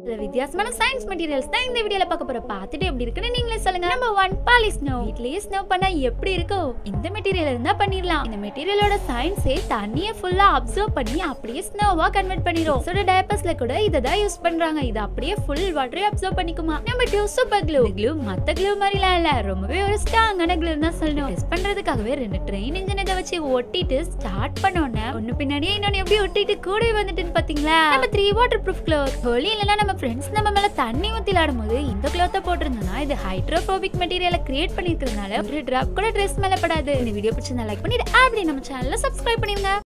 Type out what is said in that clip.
இல்ல வித்தியாசமான science materials தான் இந்த வீடியோல பார்க்க போறோம் பார்த்துட்டு எப்படி இருக்குன்னு நீங்களே சொல்லுங்க நம்பர் ஒன் பாலி ஸ்னோ வீட்லயே ஸ்னோ பண்ணா எப்படி இருக்கும் இந்த மெட்டீரியல் இருந்தா பண்ணிடலாம் இந்த மெட்டீரியலோட சயின்ஸே தண்ணியை ஃபுல்லா அப்சர்வ் பண்ணி அப்படியே ஸ்னோவா கன்வெர்ட் பண்ணிரும் சோட டயப்பர்ஸ்ல கூட இதை தான் யூஸ் பண்றாங்க இது அப்படியே ஃபுல் வாட்டரை அப்சர்வ் பண்ணிக்குமா number two super glue glue மத்த க்ளூ மாதிரிலாம் இல்ல ரொம்பவே ஒரு ஸ்ட்ராங்கான க்ளூ தான் சொல்லணும் டெஸ்ட் பண்றதுக்காகவே ரெண்டு ட்ரெயின் இன்ஜின் இதை வச்சு ஒட்டிட்டு ஸ்டார்ட் பண்ணோன்னே ஒன்னு பின்னாடியே இன்னொன்னு எப்படி ஒட்டிட்டு கூடவே வந்துட்டுன்னு பாத்தீங்களா நம்ம த்ரீ வாட்டர் ப்ரூஃப் க்ளோத் ஹோலி இல்லைன்னா நம்ம ஃப்ரெண்ட்ஸ் நம்ம மேல தண்ணி ஊத்தி விளையாடும் போது இந்த க்ளோத்தை போட்டிருந்தோம்னா இது ஹைட்ரோபோபிக் மெட்டீரியலை கிரியேட் பண்ணிருக்கிறதுனால ஒரு டிராப் கூட ட்ரெஸ் மேல படாது இந்த வீடியோ பிடிச்சிருந்தா லைக் பண்ணிட்டு அப்படி நம்ம சேனல்ல சப்ஸ்கிரைப் பண்ணிருங்க